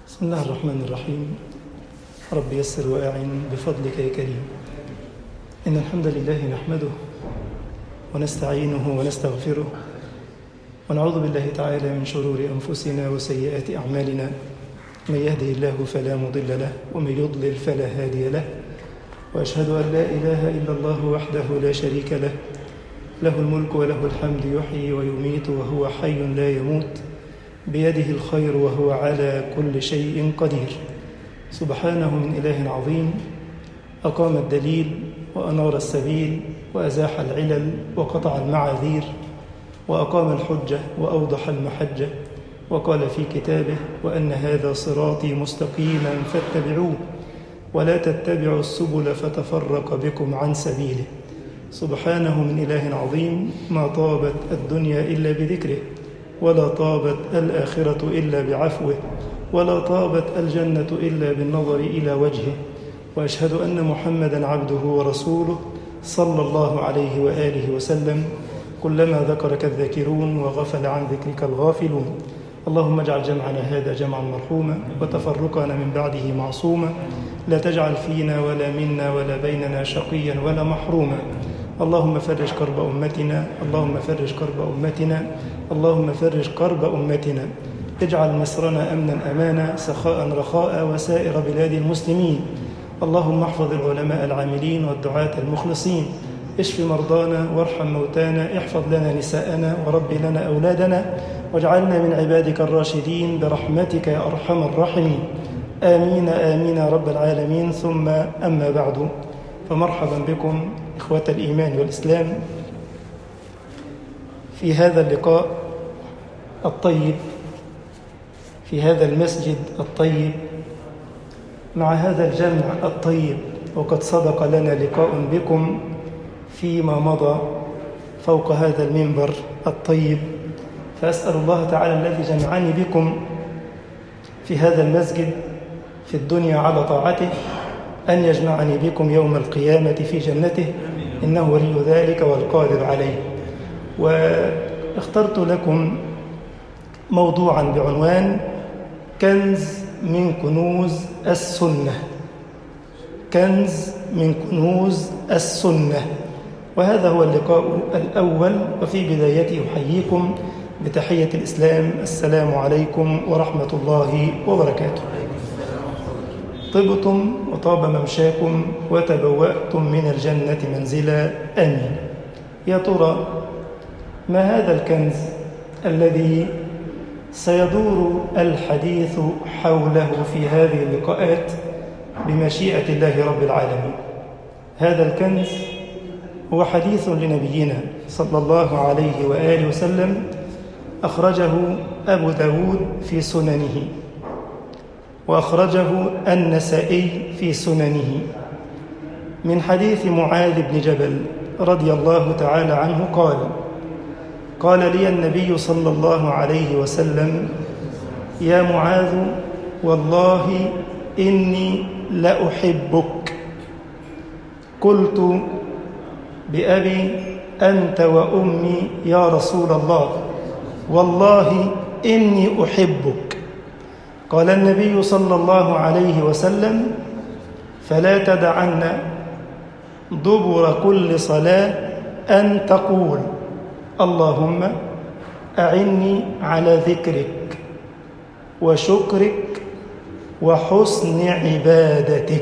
بسم الله الرحمن الرحيم رب يسر وأعن بفضلك يا كريم إن الحمد لله نحمده ونستعينه ونستغفره ونعوذ بالله تعالى من شرور أنفسنا وسيئات أعمالنا من يهده الله فلا مضل له ومن يضلل فلا هادي له وأشهد أن لا إله إلا الله وحده لا شريك له له الملك وله الحمد يحيي ويميت وهو حي لا يموت بيده الخير وهو على كل شيء قدير سبحانه من إله عظيم أقام الدليل وأنار السبيل وأزاح العلل وقطع المعاذير وأقام الحجة وأوضح المحجة وقال في كتابه وأن هذا صراطي مستقيما فاتبعوه ولا تتبعوا السبل فتفرق بكم عن سبيله سبحانه من إله عظيم ما طابت الدنيا إلا بذكره ولا طابت الآخرة إلا بعفوه ولا طابت الجنة إلا بالنظر إلى وجهه وأشهد أن محمدا عبده ورسوله صلى الله عليه وآله وسلم كلما ذكرك الذاكرون وغفل عن ذكرك الغافلون اللهم اجعل جمعنا هذا جمعا مرحوما وتفرقنا من بعده معصوما لا تجعل فينا ولا منا ولا بيننا شقيا ولا محروما اللهم فرج كرب أمتنا اللهم فرج كرب أمتنا اللهم فرج كرب أمتنا اجعل مصرنا أمنا أمانا سخاء رخاء وسائر بلاد المسلمين اللهم احفظ العلماء العاملين والدعاة المخلصين اشف مرضانا وارحم موتانا احفظ لنا نساءنا ورب لنا أولادنا واجعلنا من عبادك الراشدين برحمتك يا أرحم الراحمين آمين آمين يا رب العالمين ثم أما بعد فمرحبا بكم إخوة الإيمان والإسلام في هذا اللقاء الطيب في هذا المسجد الطيب مع هذا الجمع الطيب وقد سبق لنا لقاء بكم فيما مضى فوق هذا المنبر الطيب فأسأل الله تعالى الذي جمعني بكم في هذا المسجد في الدنيا على طاعته أن يجمعني بكم يوم القيامة في جنته إنه ولي ذلك والقادر عليه واخترت لكم موضوعا بعنوان كنز من كنوز السنة كنز من كنوز السنة وهذا هو اللقاء الأول وفي بدايته أحييكم بتحية الإسلام السلام عليكم ورحمة الله وبركاته طبتم وطاب ممشاكم وتبوأتم من الجنة منزلا آمين يا ترى ما هذا الكنز الذي سيدور الحديث حوله في هذه اللقاءات بمشيئة الله رب العالمين هذا الكنز هو حديث لنبينا صلى الله عليه وآله وسلم أخرجه أبو داود في سننه وأخرجه النسائي في سننه من حديث معاذ بن جبل رضي الله تعالى عنه قال قال لي النبي صلى الله عليه وسلم يا معاذ والله إني لأحبك قلت بأبي أنت وأمي يا رسول الله والله إني أحبك قال النبي صلى الله عليه وسلم فلا تدعن دبر كل صلاة أن تقول اللهم أعني على ذكرك وشكرك وحسن عبادتك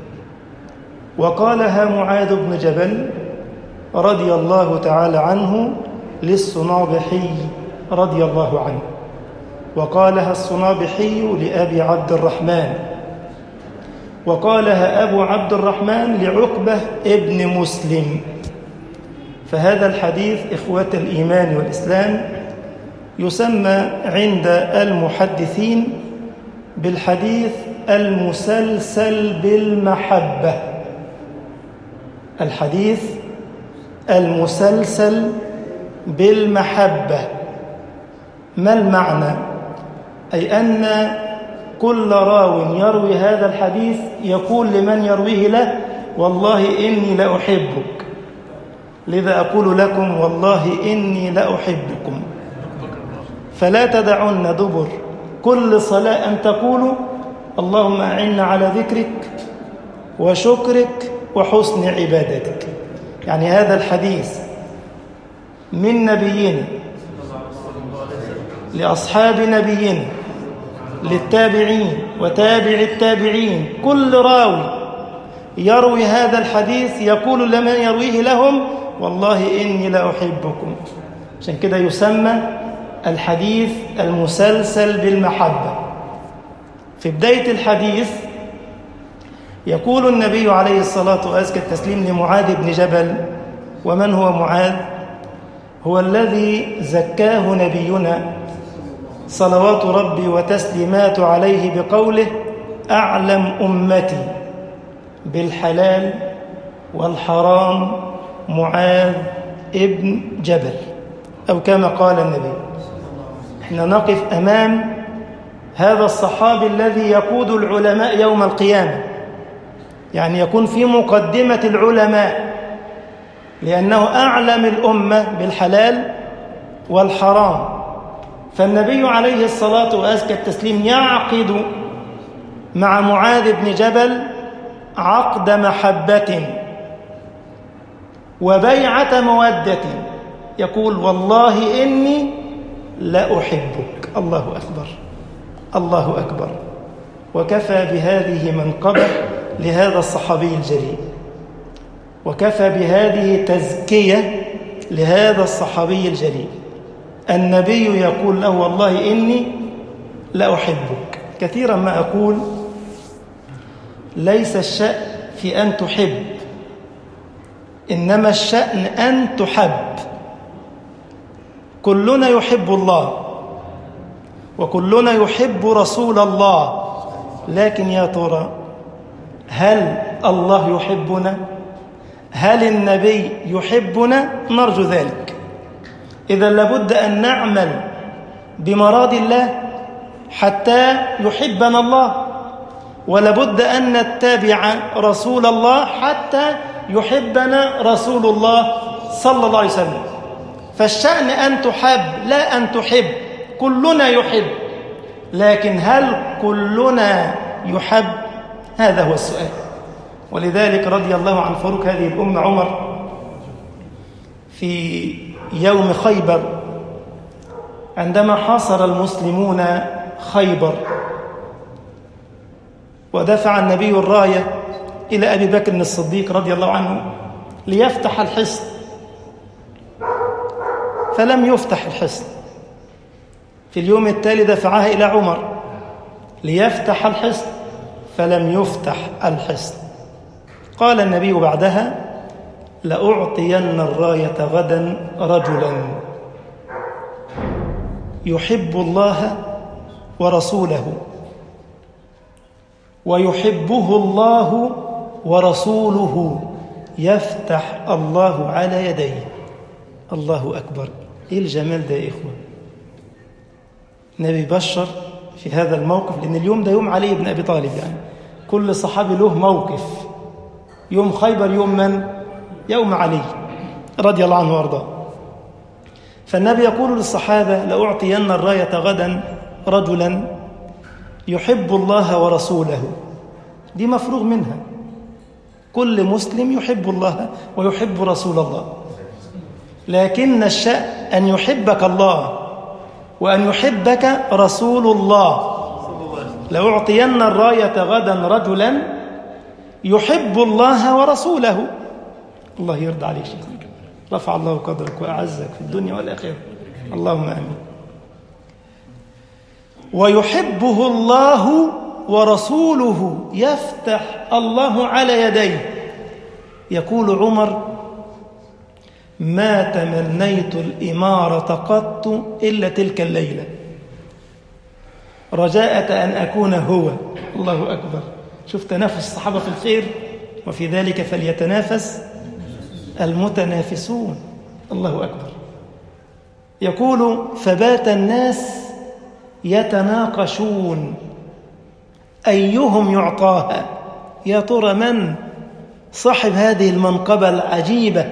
وقالها معاذ بن جبل رضي الله تعالى عنه للصنابحي رضي الله عنه وقالها الصنابحي لأبي عبد الرحمن وقالها أبو عبد الرحمن لعقبة ابن مسلم فهذا الحديث إخوة الإيمان والإسلام يسمى عند المحدثين بالحديث المسلسل بالمحبة الحديث المسلسل بالمحبة ما المعنى أي أن كل راو يروي هذا الحديث يقول لمن يرويه له والله إني لأحبك لذا أقول لكم والله إني لأحبكم فلا تدعن دبر كل صلاة أن تقولوا اللهم أعنا على ذكرك وشكرك وحسن عبادتك يعني هذا الحديث من نبينا لأصحاب نبينا للتابعين وتابع التابعين كل راوي يروي هذا الحديث يقول لمن يرويه لهم والله إني لأحبكم عشان كده يسمى الحديث المسلسل بالمحبة في بداية الحديث يقول النبي عليه الصلاة وأزكى التسليم لمعاذ بن جبل ومن هو معاذ هو الذي زكاه نبينا صلوات ربي وتسليمات عليه بقوله أعلم أمتي بالحلال والحرام معاذ ابن جبل أو كما قال النبي احنا نقف أمام هذا الصحابي الذي يقود العلماء يوم القيامة يعني يكون في مقدمة العلماء لأنه أعلم الأمة بالحلال والحرام فالنبي عليه الصلاة وأزكى التسليم يعقد مع معاذ بن جبل عقد محبة وبيعة مودة يقول والله إني لأحبك الله أكبر الله أكبر وكفى بهذه منقبة لهذا الصحابي الجليل وكفى بهذه تزكية لهذا الصحابي الجليل النبي يقول له والله إني لأحبك كثيرا ما أقول ليس الشأن في أن تحب إنما الشأن أن تحب كلنا يحب الله وكلنا يحب رسول الله لكن يا ترى هل الله يحبنا هل النبي يحبنا نرجو ذلك إذا لابد أن نعمل بمراد الله حتى يحبنا الله ولابد أن نتبع رسول الله حتى يحبنا رسول الله صلى الله عليه وسلم فالشأن أن تحب لا أن تحب كلنا يحب لكن هل كلنا يحب هذا هو السؤال ولذلك رضي الله عن فاروق هذه الأمة عمر في يوم خيبر عندما حاصر المسلمون خيبر ودفع النبي الراية إلى أبي بكر الصديق رضي الله عنه ليفتح الحصن فلم يفتح الحصن في اليوم التالي دفعها إلى عمر ليفتح الحصن فلم يفتح الحصن قال النبي بعدها لأعطين الراية غدا رجلا يحب الله ورسوله ويحبه الله ورسوله يفتح الله على يديه الله أكبر إيه الجمال ده يا إخوة النبي بشر في هذا الموقف لأن اليوم ده يوم علي بن أبي طالب يعني كل صحابي له موقف يوم خيبر يوم من؟ يوم علي رضي الله عنه وارضاه فالنبي يقول للصحابة لأعطين الراية غدا رجلا يحب الله ورسوله دي مفروغ منها كل مسلم يحب الله ويحب رسول الله لكن الشأن أن يحبك الله وأن يحبك رسول الله لأعطين الراية غدا رجلا يحب الله ورسوله الله يرضى عليك شيخ رفع الله قدرك وأعزك في الدنيا والآخرة اللهم آمين ويحبه الله ورسوله يفتح الله على يديه يقول عمر ما تمنيت الإمارة قط إلا تلك الليلة رجاءة أن أكون هو الله أكبر شوف تنافس الصحابة في الخير وفي ذلك فليتنافس المتنافسون الله أكبر يقول فبات الناس يتناقشون أيهم يعطاها يا ترى من صاحب هذه المنقبة العجيبة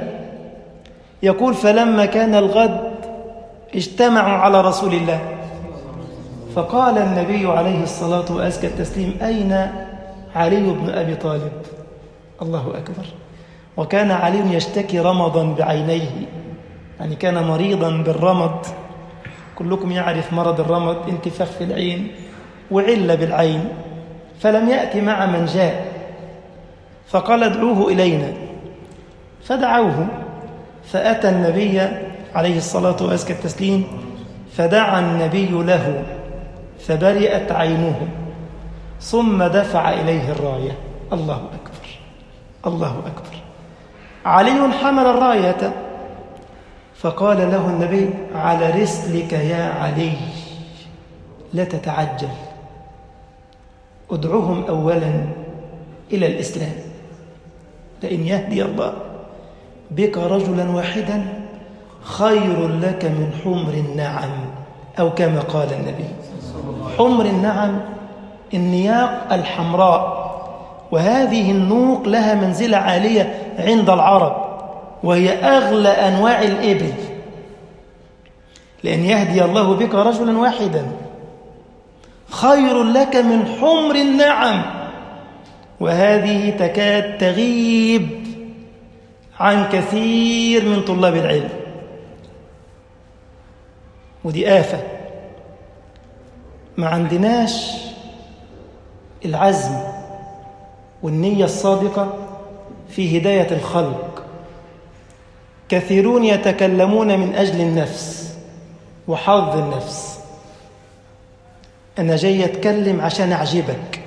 يقول فلما كان الغد اجتمعوا على رسول الله فقال النبي عليه الصلاة وأزكى التسليم أين علي بن أبي طالب الله أكبر وكان علي يشتكي رمضا بعينيه يعني كان مريضا بالرمض كلكم يعرف مرض الرمض انتفاخ في العين وعلة بالعين فلم يأتي مع من جاء فقال ادعوه إلينا فدعوه فأتى النبي عليه الصلاة وأزكى التسليم فدعا النبي له فبرئت عينه ثم دفع إليه الراية الله أكبر الله أكبر علي حمل الراية فقال له النبي على رسلك يا علي لا تتعجل ادعوهم أولا إلى الإسلام لئن يهدي الله بك رجلا واحدا خير لك من حمر النعم أو كما قال النبي حمر النعم النياق الحمراء وهذه النوق لها منزلة عالية عند العرب وهي أغلى أنواع الإبل لأن يهدي الله بك رجلا واحدا خير لك من حمر النعم وهذه تكاد تغيب عن كثير من طلاب العلم ودي آفة ما عندناش العزم والنية الصادقة في هداية الخلق كثيرون يتكلمون من أجل النفس وحظ النفس أنا جاي أتكلم عشان أعجبك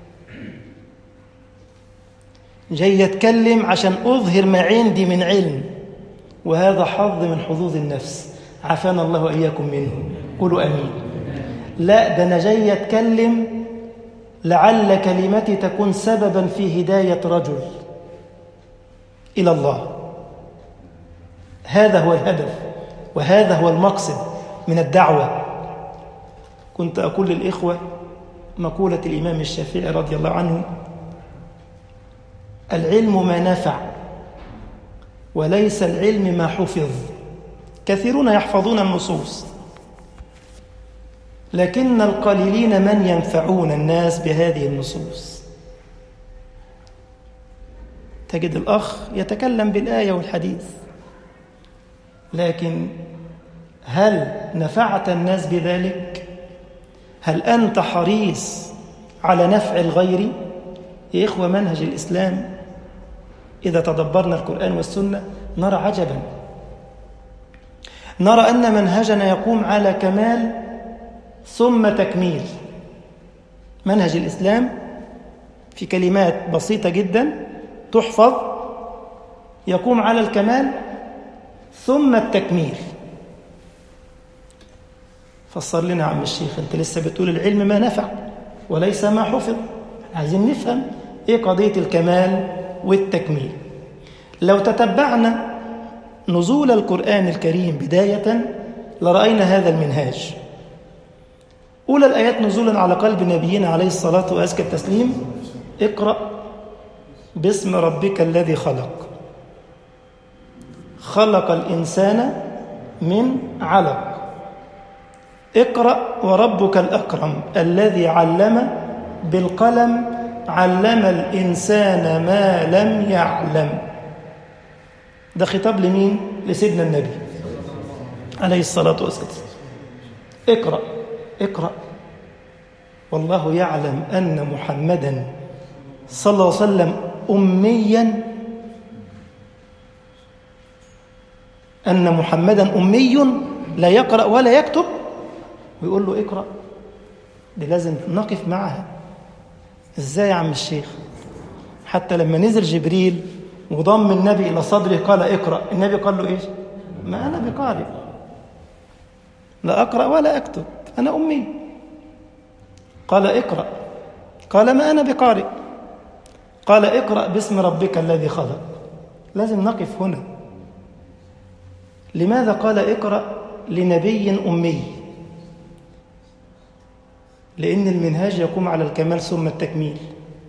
جاي أتكلم عشان أظهر ما عندي من علم وهذا حظ من حظوظ النفس عافانا الله وإياكم منه قولوا أمين لا ده أنا جاي أتكلم لعل كلمتي تكون سببا في هداية رجل إلى الله هذا هو الهدف وهذا هو المقصد من الدعوة كنت أقول للإخوة مقولة الإمام الشافعي رضي الله عنه العلم ما نفع وليس العلم ما حفظ كثيرون يحفظون النصوص لكن القليلين من ينفعون الناس بهذه النصوص تجد الأخ يتكلم بالآية والحديث لكن هل نفعت الناس بذلك؟ هل أنت حريص على نفع الغير؟ يا إخوة منهج الإسلام إذا تدبرنا القرآن والسنة نرى عجبا نرى أن منهجنا يقوم على كمال ثم تكميل منهج الإسلام في كلمات بسيطة جدا تحفظ يقوم على الكمال ثم التكميل فسر لنا يا عم الشيخ انت لسه بتقول العلم ما نفع وليس ما حفظ عايزين نفهم ايه قضية الكمال والتكميل لو تتبعنا نزول القرآن الكريم بداية لرأينا هذا المنهاج أولى الآيات نزولا على قلب نبينا عليه الصلاة وأزكى التسليم اقرأ باسم ربك الذي خلق خلق الإنسان من علق اقرأ وربك الأكرم الذي علم بالقلم علم الإنسان ما لم يعلم ده خطاب لمين؟ لسيدنا النبي عليه الصلاة والسلام اقرأ اقرأ والله يعلم أن محمدا صلى الله عليه وسلم أميا أن محمدا أمي لا يقرأ ولا يكتب ويقول له اقرأ دي لازم نقف معها ازاي يا عم الشيخ حتى لما نزل جبريل وضم النبي إلى صدره قال اقرأ النبي قال له إيش ما أنا بقارئ لا أقرأ ولا أكتب أنا أمي قال اقرأ قال ما أنا بقارئ قال اقرأ باسم ربك الذي خلق لازم نقف هنا لماذا قال اقرأ لنبي أمي لأن المنهاج يقوم على الكمال ثم التكميل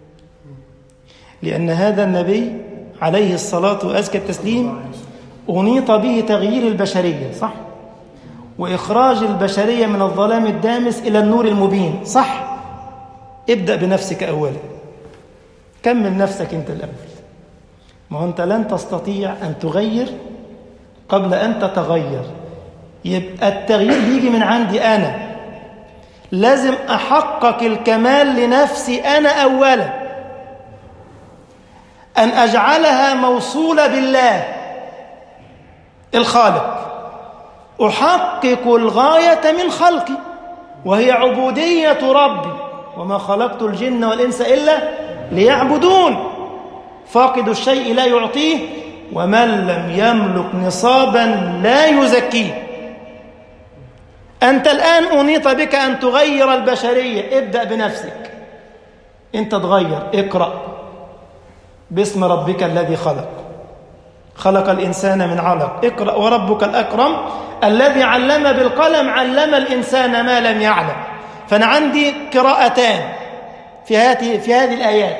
لأن هذا النبي عليه الصلاة وأزكى التسليم أنيط به تغيير البشرية صح؟ وإخراج البشرية من الظلام الدامس إلى النور المبين صح ابدأ بنفسك أولا كمل نفسك أنت الأول ما هو أنت لن تستطيع أن تغير قبل أن تتغير يبقى التغيير بيجي من عندي أنا لازم أحقق الكمال لنفسي أنا أولا أن أجعلها موصولة بالله الخالق أحقق الغاية من خلقي وهي عبودية ربي وما خلقت الجن والإنس إلا ليعبدون فاقد الشيء لا يعطيه ومن لم يملك نصابا لا يزكيه أنت الآن أنيط بك أن تغير البشرية ابدأ بنفسك أنت تغير اقرأ باسم ربك الذي خلق خلق الإنسان من علق اقرأ وربك الأكرم الذي علم بالقلم علم الإنسان ما لم يعلم فأنا عندي قراءتان في هذه في هذه الآيات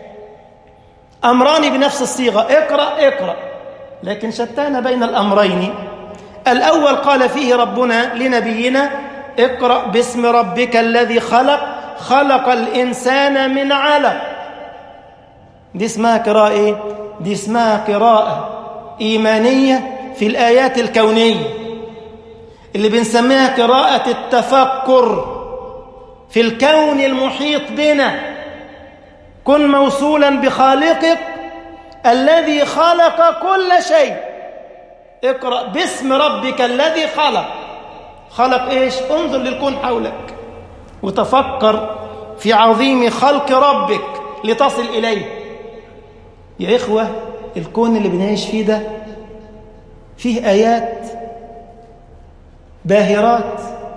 أمران بنفس الصيغة اقرأ اقرأ لكن شتان بين الأمرين الأول قال فيه ربنا لنبينا اقرأ باسم ربك الذي خلق خلق الإنسان من علق دي اسمها قراءة إيه؟ دي اسمها قراءة إيمانية في الآيات الكونية اللي بنسميها قراءة التفكر في الكون المحيط بنا كن موصولا بخالقك الذي خلق كل شيء اقرأ باسم ربك الذي خلق خلق ايش انظر للكون حولك وتفكر في عظيم خلق ربك لتصل إليه يا إخوة الكون اللي بنعيش فيه ده فيه آيات باهرات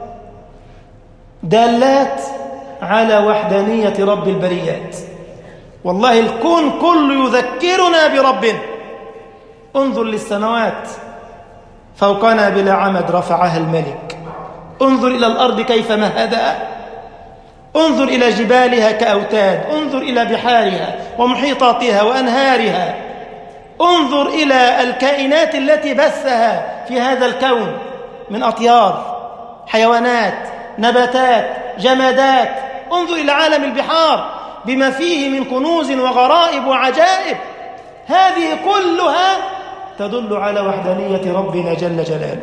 دالات على وحدانية رب البريات والله الكون كله يذكرنا بربنا انظر للسماوات فوقنا بلا عمد رفعها الملك انظر إلى الأرض كيف مهدها انظر إلى جبالها كأوتاد انظر إلى بحارها ومحيطاتها وأنهارها انظر إلى الكائنات التي بثها في هذا الكون من أطيار حيوانات نباتات جمادات انظر إلى عالم البحار بما فيه من كنوز وغرائب وعجائب هذه كلها تدل على وحدانية ربنا جل جلاله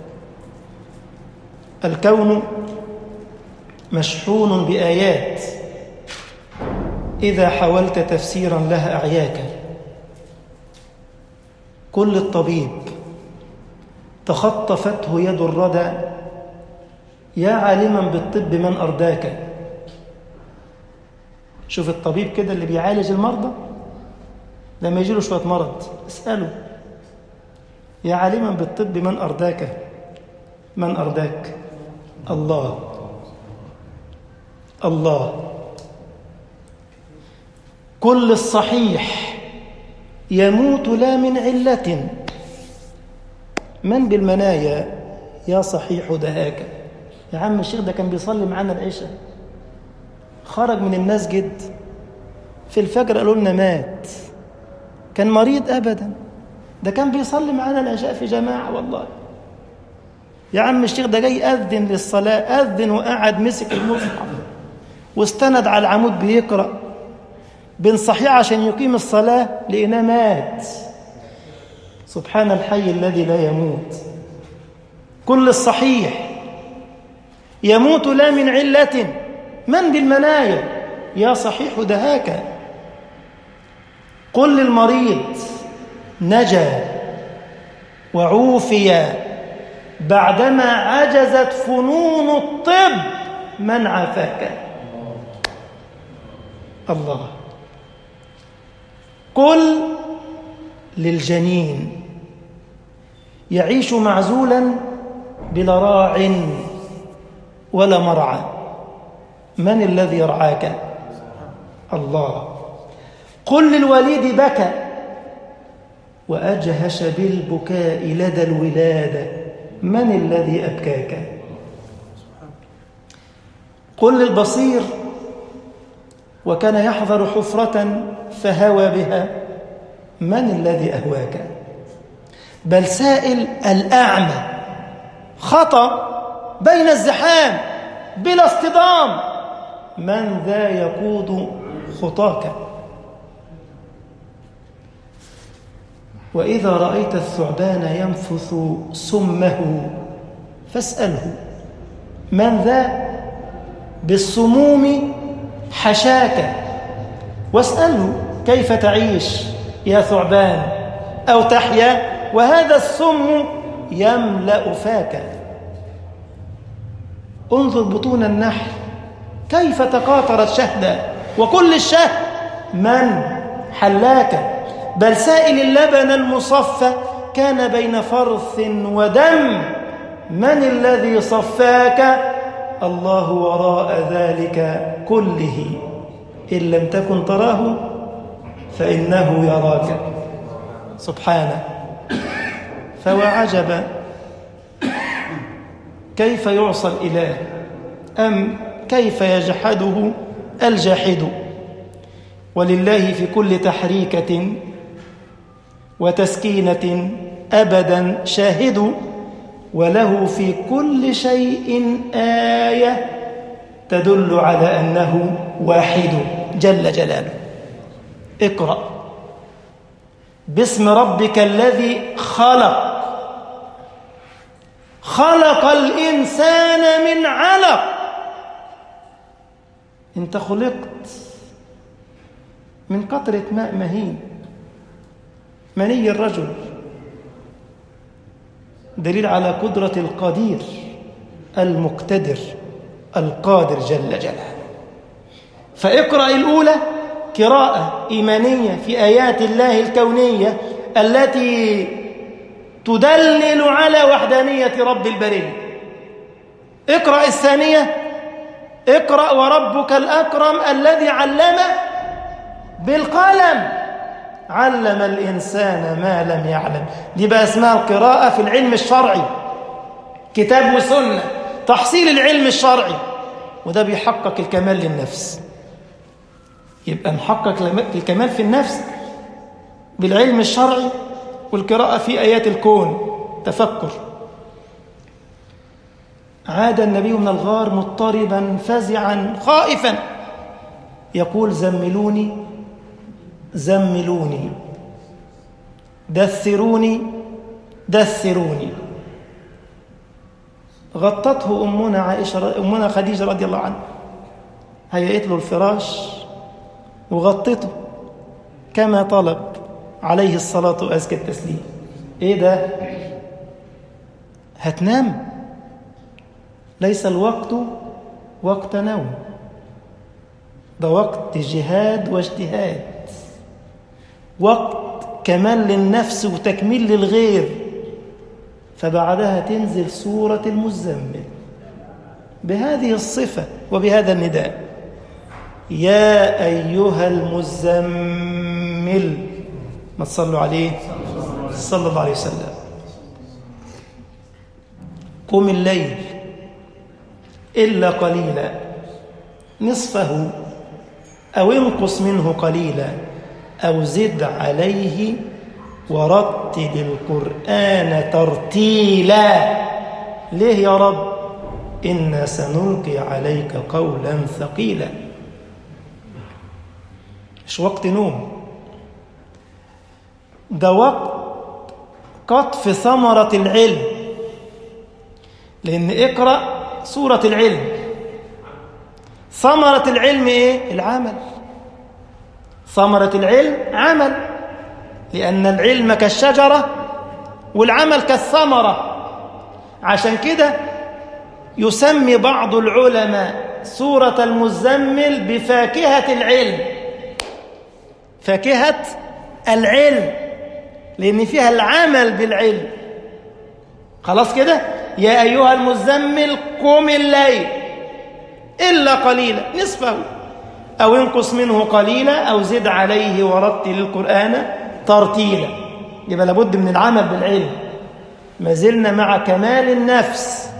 الكون مشحون بآيات إذا حاولت تفسيرا لها أعياك كل الطبيب تخطفته يد الردى يا عالما بالطب من أرداك شوف الطبيب كده اللي بيعالج المرضى لما يجي له شوية مرض اسأله يا عالما بالطب من أرداك من أرداك الله الله كل الصحيح يموت لا من علة من بالمنايا يا صحيح دهاك يا عم الشيخ ده كان بيصلي معانا العشاء خرج من المسجد في الفجر قالوا لنا مات كان مريض أبدا ده كان بيصلي معانا العشاء في جماعة والله يا عم الشيخ ده جاي أذن للصلاة أذن وقعد مسك المصحف واستند على العمود بيقرأ بنصحيه عشان يقيم الصلاة لقيناه مات سبحان الحي الذي لا يموت كل الصحيح يموت لا من علة من بالمنايا يا صحيح دهاك قل للمريض نجا وعوفي بعدما عجزت فنون الطب من عافاك الله قل للجنين يعيش معزولا بلا راع ولا مرعى من الذي يرعاك الله قل للوليد بكى وأجهش بالبكاء لدى الولادة من الذي أبكاك قل للبصير وكان يحضر حفرة فهوى بها من الذي أهواك بل سائل الأعمى خطأ بين الزحام بلا اصطدام من ذا يقود خطاك وإذا رأيت الثعبان ينفث سمه فاسأله من ذا بالسموم حشاك واسأله كيف تعيش يا ثعبان أو تحيا وهذا السم يملأ فاك انظر بطون النحل كيف تقاطرت شهدا وكل الشهد من حلاك بل سائل اللبن المصفى كان بين فرث ودم من الذي صفاك الله وراء ذلك كله إن لم تكن تراه فإنه يراك سبحانه فوعجب كيف يعصى الإله أم كيف يجحده الجاحد ولله في كل تحريكة وتسكينة أبدا شاهد وله في كل شيء آية تدل على أنه واحد جل جلاله اقرأ باسم ربك الذي خلق خلق الإنسان من علق انت خلقت من قطرة ماء مهين مني الرجل دليل على قدرة القدير المقتدر القادر جل جلاله فاقرأ الأولى قراءة إيمانية في آيات الله الكونية التي تدلل على وحدانية رب البرية اقرأ الثانية اقرأ وربك الأكرم الذي علم بالقلم علم الإنسان ما لم يعلم دي بقى اسمها القراءة في العلم الشرعي كتاب وسنة تحصيل العلم الشرعي وده بيحقق الكمال للنفس يبقى نحقق الكمال في النفس بالعلم الشرعي والقراءة في آيات الكون تفكر عاد النبي من الغار مضطربا فزعا خائفا يقول زملوني زملوني دثروني دثروني غطته أمنا عائشة أمنا خديجة رضي الله عنها هيئت له الفراش وغطته كما طلب عليه الصلاة وأزكى التسليم إيه ده هتنام ليس الوقت وقت نوم ده وقت جهاد واجتهاد وقت كمال للنفس وتكميل للغير فبعدها تنزل سورة المزمل بهذه الصفة وبهذا النداء يا أيها المزمل ما تصلوا عليه صلى الله عليه وسلم قم الليل إلا قليلا نصفه أو انقص منه قليلا أو زد عليه ورتل القرآن ترتيلا ليه يا رب إنا سنلقي عليك قولا ثقيلا مش وقت نوم ده وقت قطف ثمرة العلم لأن اقرأ سورة العلم ثمرة العلم إيه؟ العمل ثمرة العلم عمل لأن العلم كالشجرة والعمل كالثمرة عشان كده يسمي بعض العلماء سورة المزمل بفاكهة العلم فاكهة العلم لأن فيها العمل بالعلم خلاص كده يا أيها المزمل قم الليل إلا قليلا نصفه أو انقص منه قليلا أو زد عليه ورتل القرآن ترتيلا يبقى لابد من العمل بالعلم ما زلنا مع كمال النفس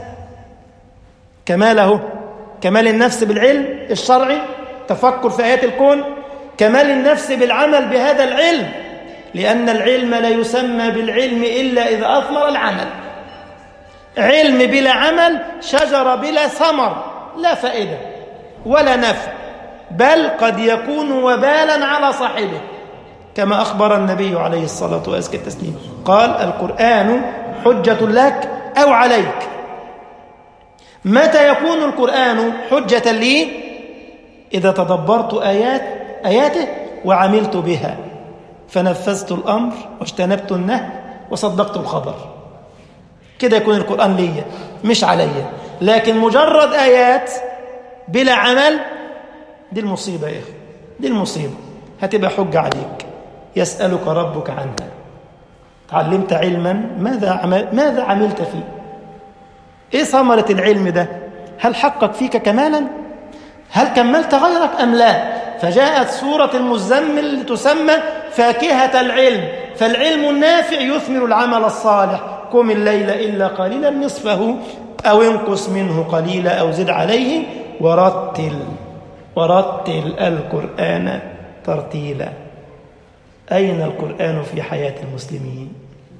كماله كمال النفس بالعلم الشرعي تفكر في آيات الكون كمال النفس بالعمل بهذا العلم لأن العلم لا يسمى بالعلم إلا إذا أثمر العمل علم بلا عمل شجرة بلا ثمر لا فائدة ولا نفع بل قد يكون وبالا على صاحبه كما أخبر النبي عليه الصلاة وأزكى التسليم قال القرآن حجة لك أو عليك متى يكون القرآن حجة لي إذا تدبرت آيات آياته وعملت بها فنفذت الأمر واجتنبت النهي وصدقت الخبر كده يكون القرآن ليا مش عليا لكن مجرد آيات بلا عمل دي المصيبة يا إخوة دي المصيبة هتبقى حجة عليك يسألك ربك عنها تعلمت علما ماذا عمل ماذا عملت فيه ايه ثمرة العلم ده هل حقق فيك كمالا هل كملت غيرك أم لا فجاءت سورة المزمل تسمى فاكهة العلم فالعلم النافع يثمر العمل الصالح قم الليل إلا قليلا نصفه أو انقص منه قليلا أو زد عليه ورتل ورتل القرآن ترتيلا أين القرآن في حياة المسلمين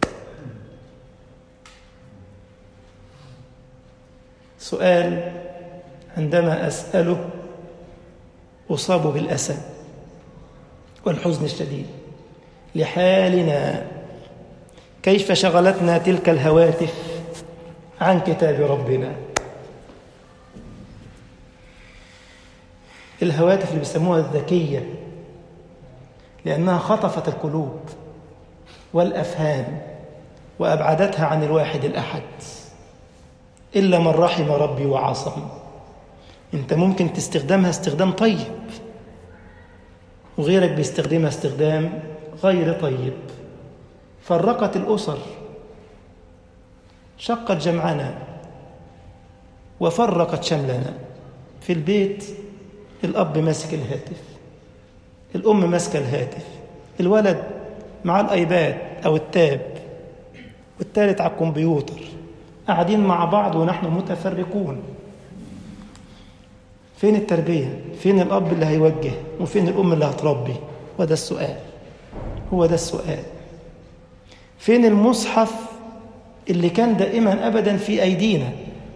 سؤال عندما أسأله أصاب بالأسى والحزن الشديد لحالنا كيف شغلتنا تلك الهواتف عن كتاب ربنا الهواتف اللي بيسموها الذكية لأنها خطفت القلوب والأفهام وأبعدتها عن الواحد الأحد إلا من رحم ربي وعصم أنت ممكن تستخدمها استخدام طيب وغيرك بيستخدمها استخدام غير طيب فرقت الأسر شقت جمعنا وفرقت شملنا في البيت الأب ماسك الهاتف الأم ماسكة الهاتف الولد مع الأيباد أو التاب والثالث على الكمبيوتر قاعدين مع بعض ونحن متفرقون فين التربية؟ فين الأب اللي هيوجه؟ وفين الأم اللي هتربي؟ وده السؤال هو ده السؤال فين المصحف اللي كان دائما أبدا في أيدينا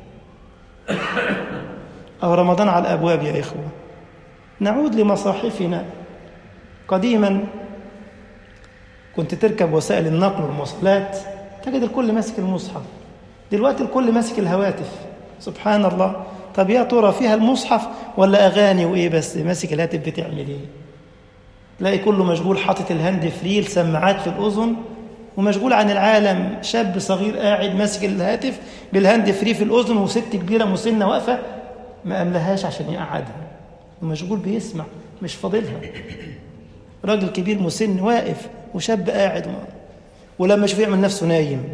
أو رمضان على الأبواب يا إخوة نعود لمصاحفنا قديما كنت تركب وسائل النقل والمواصلات تجد الكل ماسك المصحف دلوقتي الكل ماسك الهواتف سبحان الله طب يا ترى فيها المصحف ولا أغاني وإيه بس ماسك الهاتف بتعمل إيه تلاقي كله مشغول حاطط الهاند فري السماعات في الأذن ومشغول عن العالم شاب صغير قاعد ماسك الهاتف بالهاند فري في الأذن وست كبيرة مسنة واقفة ما أملهاش عشان يقعدها ومشغول بيسمع مش فاضلها راجل كبير مسن واقف وشاب قاعد ولما يشوف يعمل نفسه نايم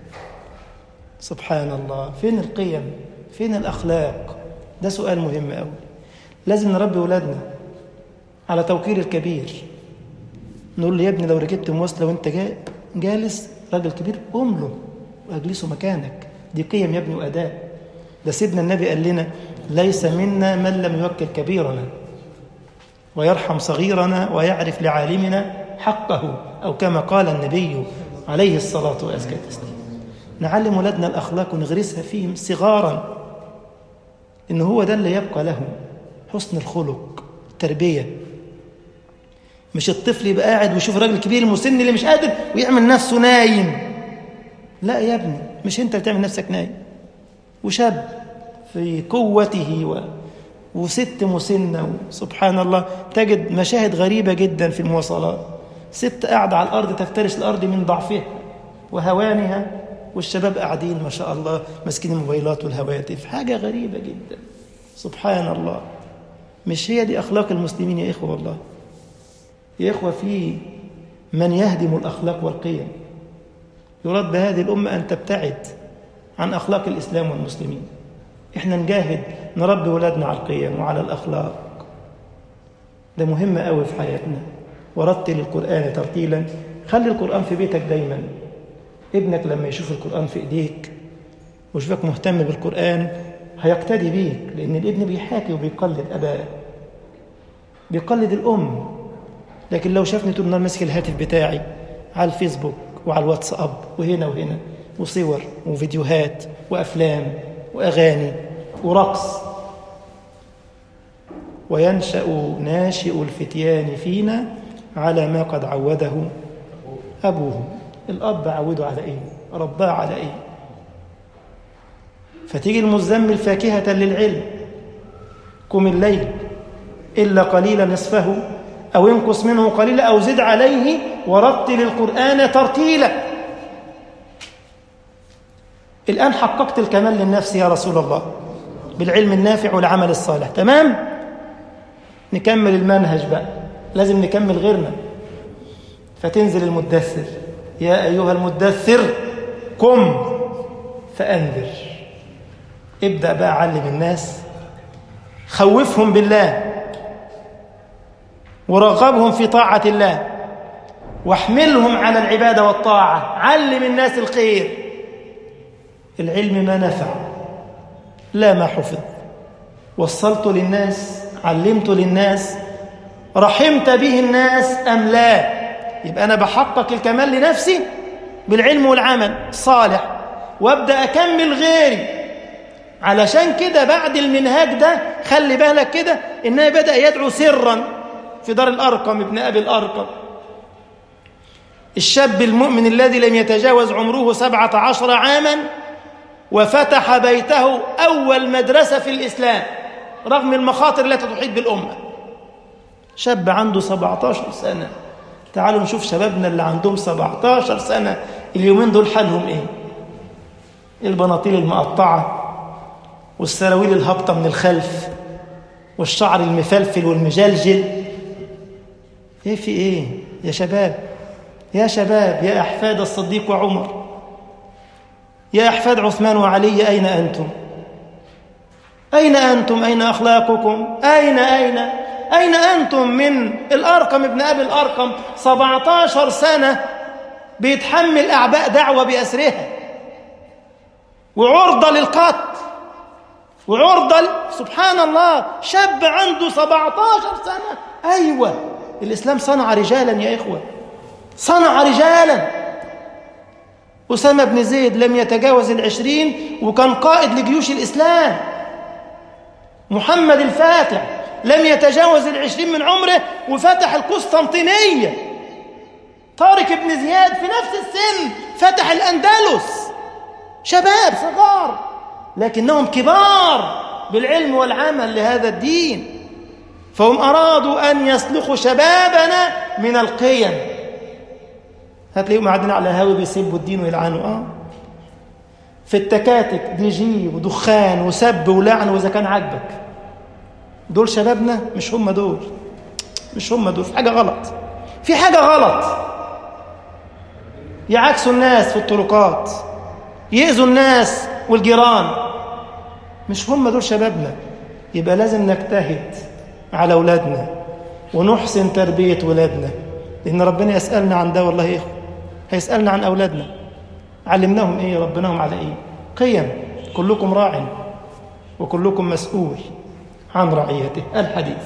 سبحان الله فين القيم فين الأخلاق ده سؤال مهم أوي لازم نربي ولادنا على توقير الكبير نقول له يا ابني لو ركبت مواصلة وانت جالس راجل كبير قوم له واجلسه مكانك دي قيم يا ابني وأداء ده سيدنا النبي قال لنا ليس منا من لم يوكل كبيرنا ويرحم صغيرنا ويعرف لعالمنا حقه أو كما قال النبي عليه الصلاة وأزكى التسليم نعلم ولادنا الأخلاق ونغرسها فيهم صغارا إن هو ده اللي يبقى لهم حسن الخلق التربية مش الطفل يبقى قاعد ويشوف راجل كبير مسن اللي مش قادر ويعمل نفسه نايم لا يا ابني مش انت اللي تعمل نفسك نايم وشاب في قوته و... وست مسنة سبحان الله تجد مشاهد غريبة جدا في المواصلات ست قاعدة على الأرض تفترش الأرض من ضعفها وهوانها والشباب قاعدين ما شاء الله ماسكين الموبايلات والهواتف حاجة غريبة جدا سبحان الله مش هي دي أخلاق المسلمين يا إخوة والله يا إخوة في من يهدم الأخلاق والقيم يراد بهذه الأمة أن تبتعد عن أخلاق الإسلام والمسلمين إحنا نجاهد نربي ولادنا على القيم وعلى الأخلاق ده مهم قوي في حياتنا ورتل القرآن ترتيلا خلي القرآن في بيتك دايما ابنك لما يشوف القرآن في إيديك ويشوفك مهتم بالقرآن هيقتدي بيك لأن الابن بيحاكي وبيقلد أباه بيقلد الأم لكن لو شافني طول النهار ماسك الهاتف بتاعي على الفيسبوك وعلى الواتساب وهنا وهنا وصور وفيديوهات وأفلام وأغاني ورقص وينشأ ناشئ الفتيان فينا على ما قد عوده أبوه الأب عوده على إيه رباه على إيه فتيجي المزمل فاكهة للعلم قم الليل إلا قليلا نصفه أو انقص منه قليلا أو زد عليه ورتل القرآن ترتيلا الآن حققت الكمال للنفس يا رسول الله بالعلم النافع والعمل الصالح تمام نكمل المنهج بقى لازم نكمل غيرنا فتنزل المدثر يا أيها المدثر قم فأنذر ابدأ بقى علم الناس خوفهم بالله ورغبهم في طاعة الله واحملهم على العبادة والطاعة علم الناس الخير العلم ما نفع لا ما حفظ وصلت للناس علمت للناس رحمت به الناس أم لا يبقى أنا بحقق الكمال لنفسي بالعلم والعمل الصالح وابدأ أكمل غيري علشان كده بعد المنهاج ده خلي بالك كده إنه بدأ يدعو سرا في دار الأرقم ابن أبي الأرقم الشاب المؤمن الذي لم يتجاوز عمره سبعة عشر عاما وفتح بيته أول مدرسة في الإسلام رغم المخاطر التي تحيط بالأمة شاب عنده 17 سنة تعالوا نشوف شبابنا اللي عندهم 17 سنة اليومين دول حالهم إيه البناطيل المقطعة والسراويل الهابطة من الخلف والشعر المفلفل والمجلجل ايه في ايه يا شباب يا شباب يا احفاد الصديق وعمر يا احفاد عثمان وعلي اين انتم اين انتم اين اخلاقكم اين اين اين انتم من الارقم ابن ابي الارقم 17 سنه بيتحمل اعباء دعوه باسرها وعرضه للقتل وعرضة سبحان الله شاب عنده 17 سنة أيوة الإسلام صنع رجالا يا إخوة صنع رجالا أسامة بن زيد لم يتجاوز العشرين وكان قائد لجيوش الإسلام محمد الفاتح لم يتجاوز العشرين من عمره وفتح القسطنطينية طارق بن زياد في نفس السن فتح الأندلس شباب صغار لكنهم كبار بالعلم والعمل لهذا الدين فهم أرادوا أن يسلخوا شبابنا من القيم هتلاقيهم قاعدين على هاوي بيسبوا الدين ويلعنوا اه في التكاتك دي جي ودخان وسب ولعن واذا كان عاجبك دول شبابنا مش هم دول مش هم دول في حاجه غلط في حاجه غلط يعكسوا الناس في الطرقات يأذوا الناس والجيران مش هم دول شبابنا يبقى لازم نجتهد على أولادنا ونحسن تربية ولادنا لأن ربنا يسألنا عن ده والله إخوة هيسألنا عن أولادنا علمناهم إيه ربناهم على إيه قيم كلكم راع وكلكم مسؤول عن رعيته الحديث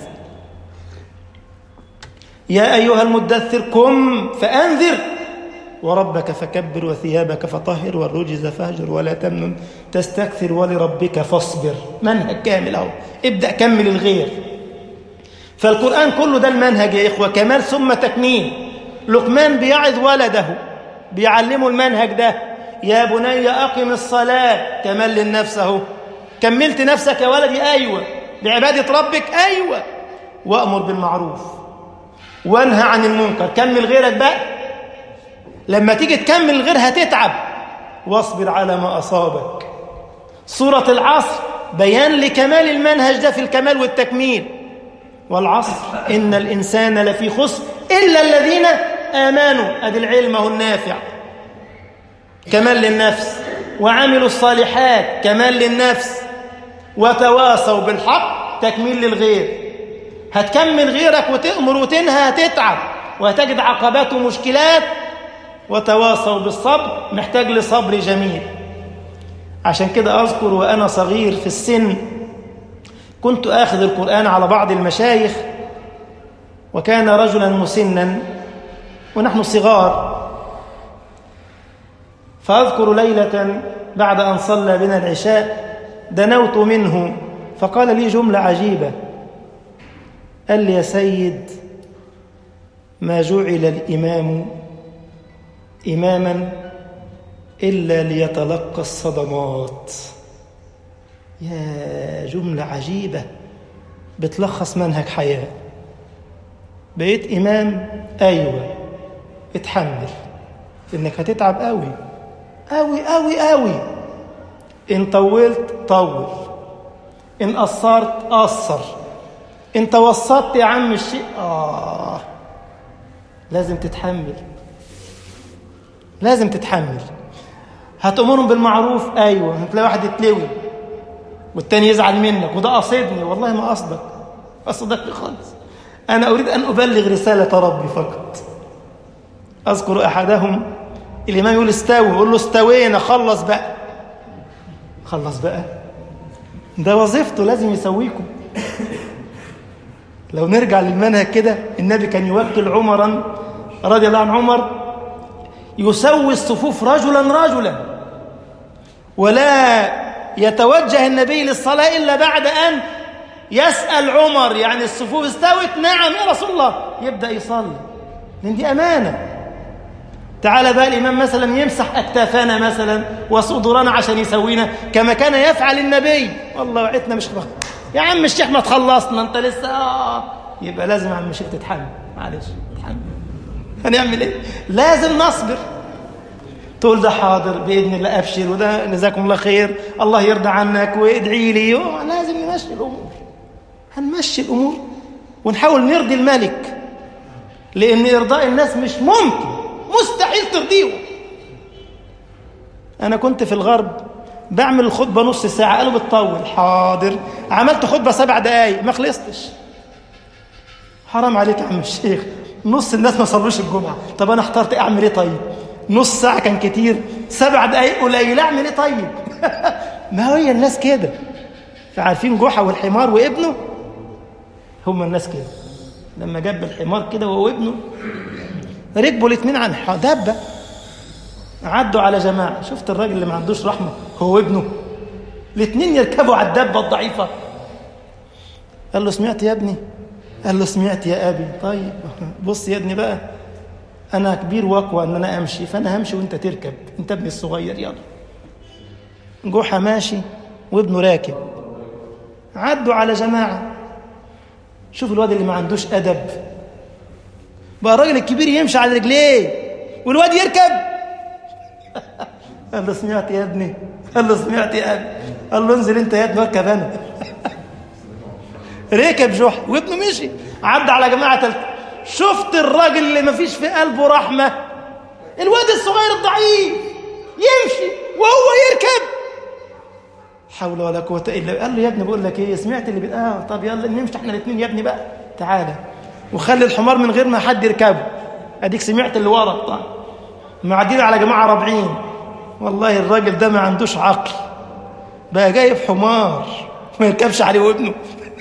يا أيها المدثر قم فأنذر وربك فكبر وثيابك فطهر والرجز فاهجر ولا تمنن تستكثر ولربك فاصبر منهج كامل اهو ابدا كمل الغير فالقران كله ده المنهج يا اخوه كمال ثم تكميل لقمان بيعظ ولده بيعلمه المنهج ده يا بني اقم الصلاه كمال للنفس اهو كملت نفسك يا ولدي ايوه بعباده ربك ايوه وامر بالمعروف وانهى عن المنكر كمل غيرك بقى لما تيجي تكمل غير هتتعب واصبر على ما أصابك سورة العصر بيان لكمال المنهج ده في الكمال والتكميل والعصر إن الإنسان لفي خسر إلا الذين آمنوا أدي العلم هو النافع كمال للنفس وعملوا الصالحات كمال للنفس وتواصوا بالحق تكميل للغير هتكمل غيرك وتأمر وتنهى هتتعب وهتجد عقبات ومشكلات وتواصوا بالصبر محتاج لصبر جميل عشان كده أذكر وأنا صغير في السن كنت آخذ القرآن على بعض المشايخ وكان رجلا مسنا ونحن صغار فأذكر ليلة بعد أن صلى بنا العشاء دنوت منه فقال لي جملة عجيبة قال لي يا سيد ما جعل الإمام إماما إلا ليتلقى الصدمات يا جملة عجيبة بتلخص منهج حياة بقيت إمام أيوة اتحمل إنك هتتعب قوي قوي قوي قوي إن طولت طول إن قصرت قصر إن توسطت يا عم الشيء آه لازم تتحمل لازم تتحمل هتأمرهم بالمعروف أيوة هتلاقي واحد يتلوي والتاني يزعل منك وده قصدني والله ما قصدك قصدك خالص أنا أريد أن أبلغ رسالة ربي فقط أذكر أحدهم الإمام يقول استوي يقول له استوينا خلص بقى خلص بقى ده وظيفته لازم يسويكم لو نرجع للمنهج كده النبي كان يوكل عمرا رضي الله عن عمر يسوي الصفوف رجلا رجلا ولا يتوجه النبي للصلاة إلا بعد أن يسأل عمر يعني الصفوف استوت نعم يا رسول الله يبدأ يصلي لأن دي أمانة تعال بقى الإمام مثلا يمسح أكتافنا مثلا وصدورنا عشان يسوينا كما كان يفعل النبي والله وعدتنا مش خلاص يا عم الشيخ ما تخلصنا انت لسه آه. يبقى لازم يا عم الشيخ تتحمل معلش تتحمل هنعمل ايه لازم نصبر تقول ده حاضر باذن الله ابشر وده جزاكم الله خير الله يرضى عنك وادعي لي لازم نمشي الامور هنمشي الامور ونحاول نرضي الملك لان ارضاء الناس مش ممكن مستحيل ترضيهم انا كنت في الغرب بعمل الخطبه نص ساعه قالوا بتطول حاضر عملت خطبه سبع دقايق ما خلصتش حرام عليك يا عم الشيخ نص الناس ما صلوش الجمعه طب انا اخترت اعمل ايه طيب نص ساعه كان كتير سبع دقايق قليل اعمل ايه طيب ما هي الناس كده عارفين جحا والحمار وابنه هم الناس كده لما جاب الحمار كده وهو ابنه ركبوا الاثنين عن دابه عدوا على جماعه شفت الراجل اللي ما عندوش رحمه هو ابنه الاثنين يركبوا على الدابه الضعيفه قال له سمعت يا ابني قال له سمعت يا ابي طيب بص يا ابني بقى انا كبير واقوى ان انا امشي فانا همشي وانت تركب انت ابني الصغير يلا جحا ماشي وابنه راكب عدوا على جماعه شوف الواد اللي ما عندوش ادب بقى الراجل الكبير يمشي على رجليه والواد يركب قال له سمعت يا ابني قال له سمعت يا ابني قال له انزل انت يا ابني واركب انا ركب جحا وابنه مشي عدى على جماعه تلت شفت الراجل اللي ما فيش في قلبه رحمه الواد الصغير الضعيف يمشي وهو يركب حول ولا قوه الا قال له يا ابني بقول لك ايه سمعت اللي بي... اه طب يلا نمشي احنا الاثنين يا ابني بقى تعالى وخلي الحمار من غير ما حد يركبه اديك سمعت اللي ورا طيب معدين على جماعه رابعين والله الراجل ده ما عندوش عقل بقى جايب حمار ما يركبش عليه وابنه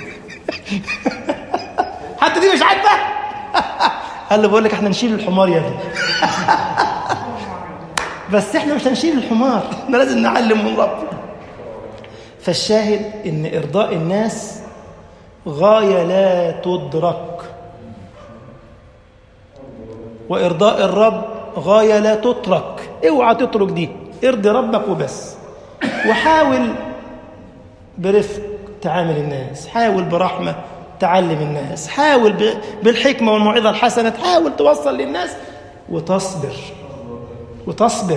حتى دي مش عاجبه قال له بقول لك احنا نشيل الحمار يا ابني بس احنا مش هنشيل الحمار احنا لازم نعلم من ربنا فالشاهد ان ارضاء الناس غايه لا تدرك وارضاء الرب غايه لا تترك اوعى تترك دي ارضي ربك وبس وحاول برفق تعامل الناس حاول برحمه تعلم الناس حاول بالحكمه والموعظه الحسنه تحاول توصل للناس وتصبر وتصبر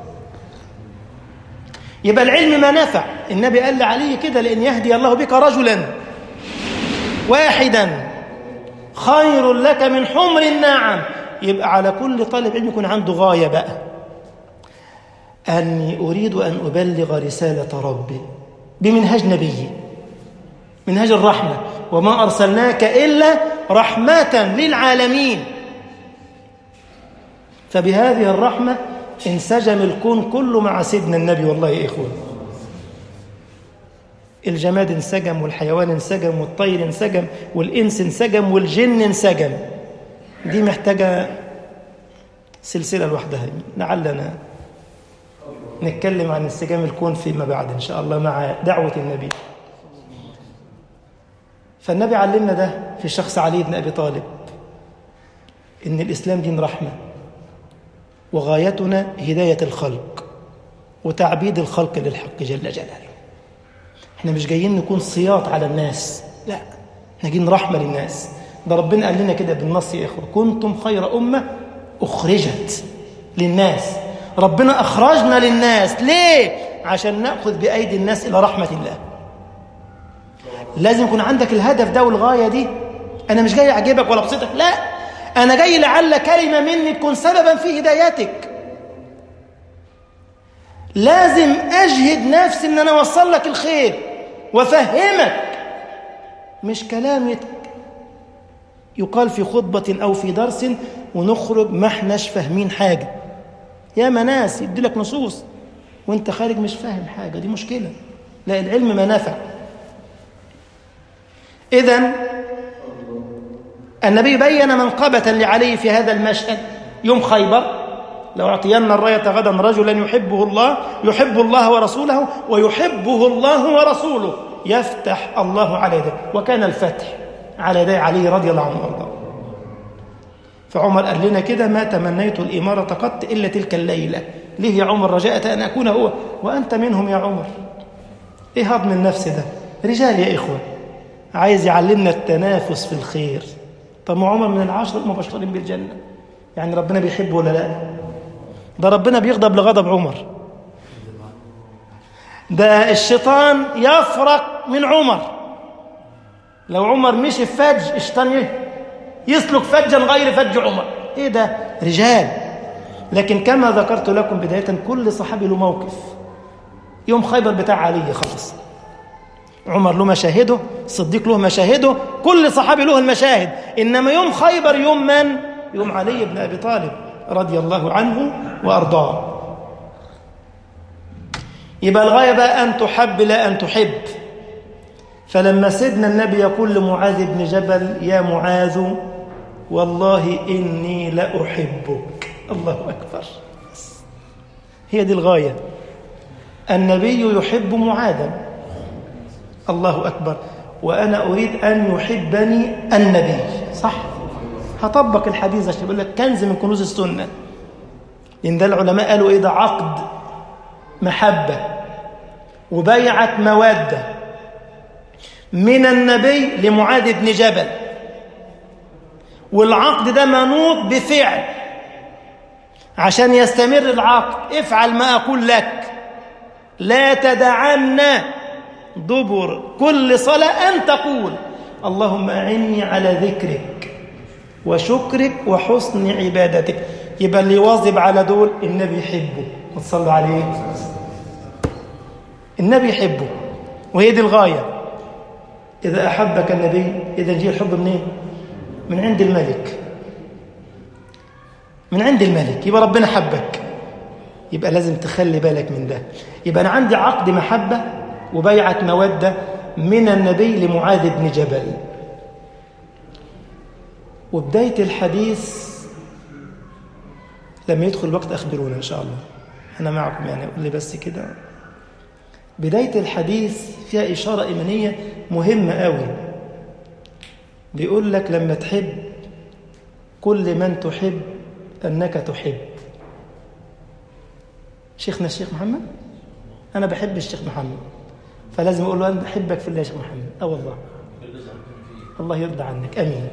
يبقى العلم ما نفع النبي قال عليه كده لأن يهدي الله بك رجلا واحدا خير لك من حمر النعم يبقى على كل طالب علم يكون عنده غاية بقى أني أريد أن أبلغ رسالة ربي بمنهج نبيي منهج الرحمة وما أرسلناك إلا رحمة للعالمين فبهذه الرحمة انسجم الكون كله مع سيدنا النبي والله يا إخوة الجماد انسجم والحيوان انسجم والطير انسجم والإنس انسجم والجن انسجم دي محتاجة سلسلة لوحدها لعلنا نتكلم عن انسجام الكون فيما بعد إن شاء الله مع دعوة النبي فالنبي علمنا ده في شخص علي بن أبي طالب إن الإسلام دين رحمة وغايتنا هداية الخلق وتعبيد الخلق للحق جل جلاله احنا مش جايين نكون صياط على الناس لا احنا جايين رحمة للناس ده ربنا قال لنا كده بالنص يا إخوة كنتم خير أمة أخرجت للناس ربنا أخرجنا للناس ليه؟ عشان نأخذ بأيدي الناس إلى رحمة الله لازم يكون عندك الهدف ده والغاية دي أنا مش جاي أعجبك ولا أبسطك لا أنا جاي لعل كلمة مني تكون سببا في هدايتك لازم أجهد نفسي إن أنا أوصل لك الخير وأفهمك مش كلام يت... يقال في خطبة أو في درس ونخرج ما احناش فاهمين حاجة يا ناس يدي لك نصوص وانت خارج مش فاهم حاجة دي مشكلة لا العلم ما نفع إذا النبي بين منقبة لعلي في هذا المشهد يوم خيبر لو أعطينا الراية غدا رجلا يحبه الله يحب الله ورسوله ويحبه الله ورسوله يفتح الله على يده وكان الفتح على يدي علي رضي الله عنه وارضاه فعمر قال لنا كده ما تمنيت الإمارة قط إلا تلك الليلة ليه يا عمر رجاءة أن أكون هو وأنت منهم يا عمر إيه هضم النفس ده رجال يا إخوة عايز يعلمنا التنافس في الخير طب ما عمر من العشر المبشرين بالجنة يعني ربنا بيحبه ولا لا ده ربنا بيغضب لغضب عمر ده الشيطان يفرق من عمر لو عمر مشي في فج الشيطان يسلك فجا غير فج عمر ايه ده رجال لكن كما ذكرت لكم بداية كل صحابي له موقف يوم خيبر بتاع علي خلص عمر له مشاهده الصديق له مشاهده كل صحابي له المشاهد إنما يوم خيبر يوم من؟ يوم علي بن أبي طالب رضي الله عنه وأرضاه يبقى الغاية بقى أن تحب لا أن تحب فلما سيدنا النبي يقول لمعاذ بن جبل يا معاذ والله إني لأحبك الله أكبر هي دي الغاية النبي يحب معاذا الله أكبر وأنا أريد أن يحبني النبي صح هطبق الحديث عشان يقول لك كنز من كنوز السنة لأن ده العلماء قالوا إيه ده عقد محبة وبيعة مودة من النبي لمعاذ بن جبل والعقد ده منوط بفعل عشان يستمر العقد افعل ما أقول لك لا تدعن دبر كل صلاة أن تقول اللهم أعني على ذكرك وشكرك وحسن عبادتك يبقى اللي يواظب على دول النبي يحبه وتصلوا عليه النبي يحبه وهي دي الغاية إذا أحبك النبي إذا جه الحب منين؟ من عند الملك من عند الملك يبقى ربنا حبك يبقى لازم تخلي بالك من ده يبقى أنا عندي عقد محبة وبيعة مودة من النبي لمعاذ بن جبل وبداية الحديث لما يدخل الوقت أخبرونا إن شاء الله أنا معكم يعني قول لي بس كده بداية الحديث فيها إشارة إيمانية مهمة قوي بيقول لك لما تحب كل من تحب أنك تحب شيخنا الشيخ محمد أنا بحب الشيخ محمد فلازم أقول له أنا بحبك في الله يا شيخ محمد أه والله الله يرضى عنك أمين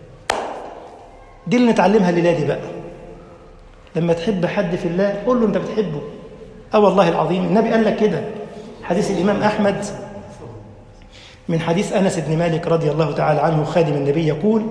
دي اللي نتعلمها الليلة دي بقى لما تحب حد في الله قول له أنت بتحبه أه والله العظيم النبي قال لك كده حديث الإمام أحمد من حديث أنس بن مالك رضي الله تعالى عنه خادم النبي يقول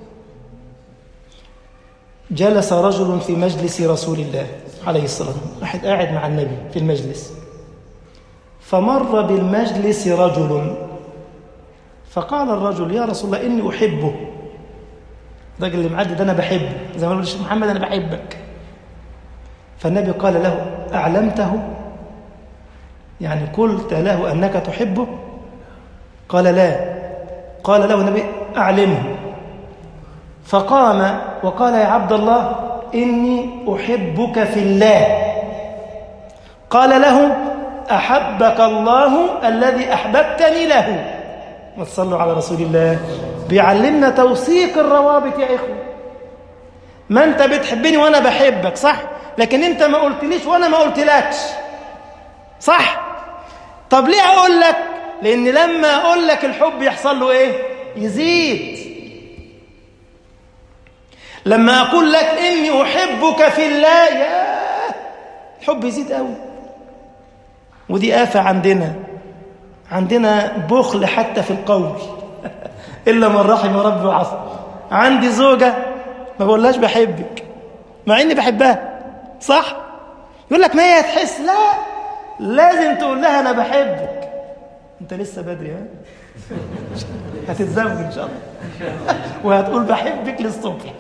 جلس رجل في مجلس رسول الله عليه الصلاة والسلام واحد قاعد مع النبي في المجلس فمر بالمجلس رجل فقال الرجل يا رسول الله إني أحبه الراجل اللي معدي ده أنا بحبه زي ما قال الشيخ محمد أنا بحبك فالنبي قال له أعلمته يعني قلت له أنك تحبه قال لا قال له النبي أعلمه فقام وقال يا عبد الله إني أحبك في الله قال له أحبك الله الذي أحببتني له وتصلوا على رسول الله بيعلمنا توثيق الروابط يا إخوة ما أنت بتحبني وأنا بحبك صح لكن أنت ما قلتليش وأنا ما قلتلكش صح طب ليه أقول لك لأن لما أقول لك الحب يحصل له إيه يزيد لما أقول لك إني أحبك في الله يا الحب يزيد قوي ودي آفة عندنا عندنا بخل حتى في القول إلا من رحم ربي وعصى عندي زوجة ما بقولهاش بحبك مع إني بحبها صح يقول لك ما هي تحس لا لازم تقول لها أنا بحبك أنت لسه بدري ها هتتزوج إن شاء الله وهتقول بحبك للصبح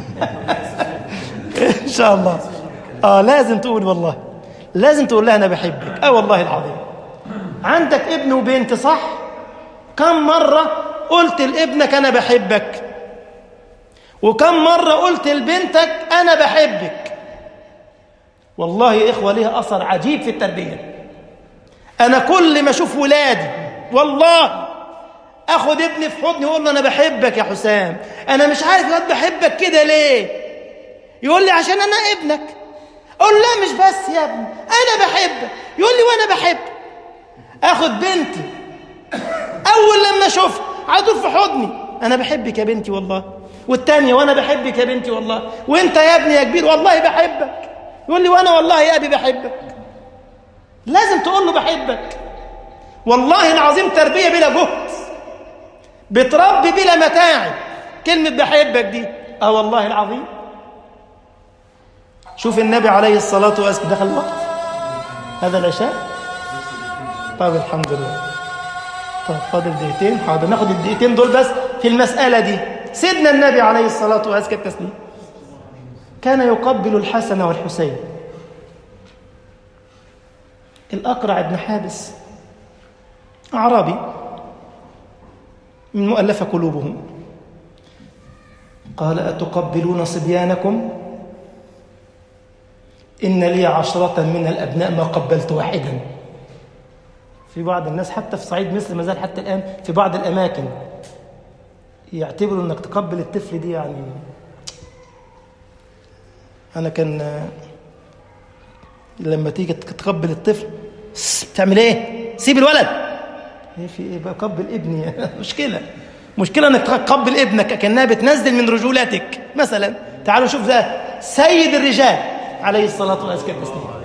إن شاء الله آه لازم تقول والله لازم تقول لها أنا بحبك آه والله العظيم عندك ابن وبنت صح كم مرة قلت لابنك أنا بحبك وكم مرة قلت لبنتك أنا بحبك والله يا إخوة ليها أثر عجيب في التربية أنا كل ما أشوف ولادي والله أخد ابني في حضني وأقول له أنا بحبك يا حسام أنا مش عارف يا بحبك كده ليه يقول لي عشان أنا ابنك أقول لا مش بس يا ابني أنا بحبك يقول لي وأنا بحبك اخد بنتي اول لما اشوفها على طول في حضني انا بحبك يا بنتي والله والتانية وانا بحبك يا بنتي والله وانت يا ابني يا كبير والله بحبك يقول لي وانا والله يا ابي بحبك لازم تقول له بحبك والله العظيم تربية بلا جهد بتربي بلا متاعب كلمة بحبك دي اه والله العظيم شوف النبي عليه الصلاة والسلام دخل الوقت هذا العشاء طيب الحمد لله طيب فاضل دقيقتين حاضر ناخد الدقيقتين دول بس في المسألة دي سيدنا النبي عليه الصلاة وأزكى التسليم كان يقبل الحسن والحسين الأقرع بن حابس أعرابي من مؤلف قلوبهم قال أتقبلون صبيانكم إن لي عشرة من الأبناء ما قبلت واحدا في بعض الناس حتى في صعيد مصر ما زال حتى الآن في بعض الأماكن يعتبروا أنك تقبل الطفل دي يعني أنا كان لما تيجي تقبل الطفل بتعمل إيه؟ سيب الولد إيه في إيه بقبل ابني مشكلة مشكلة أنك تقبل ابنك كأنها بتنزل من رجولتك مثلا تعالوا شوف ده سيد الرجال عليه الصلاة والسلام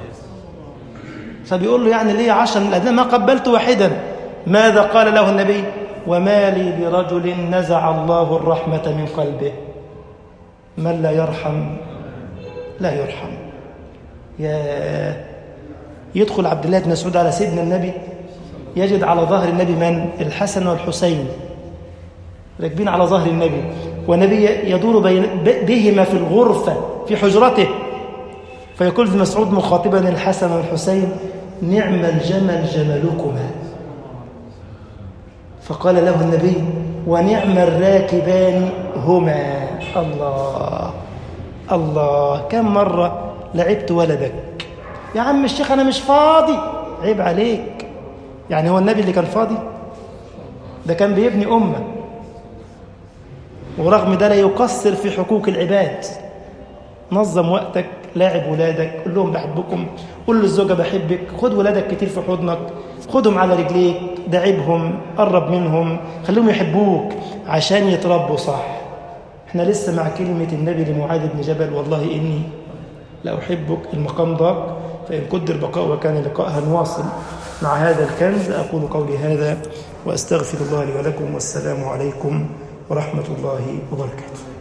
فبيقول له يعني ليه عشر من الأبناء ما قبلت واحدا ماذا قال له النبي وما لي برجل نزع الله الرحمة من قلبه من لا يرحم لا يرحم يا يدخل عبد الله بن مسعود على سيدنا النبي يجد على ظهر النبي من الحسن والحسين راكبين على ظهر النبي والنبي يدور بين بهما في الغرفة في حجرته فيقول ابن مسعود مخاطبا الحسن والحسين نعم الجمل جملكما فقال له النبي ونعم الراكبان هما الله الله كم مرة لعبت ولدك يا عم الشيخ أنا مش فاضي عيب عليك يعني هو النبي اللي كان فاضي ده كان بيبني أمة ورغم ده لا يقصر في حقوق العباد نظم وقتك لاعب ولادك قول لهم بحبكم قول للزوجة بحبك خد ولادك كتير في حضنك خدهم على رجليك داعبهم قرب منهم خليهم يحبوك عشان يتربوا صح احنا لسه مع كلمة النبي لمعاذ بن جبل والله إني لأحبك المقام ضاق فإن قدر بقاء وكان لقاء هنواصل مع هذا الكنز أقول قولي هذا وأستغفر الله لي ولكم والسلام عليكم ورحمة الله وبركاته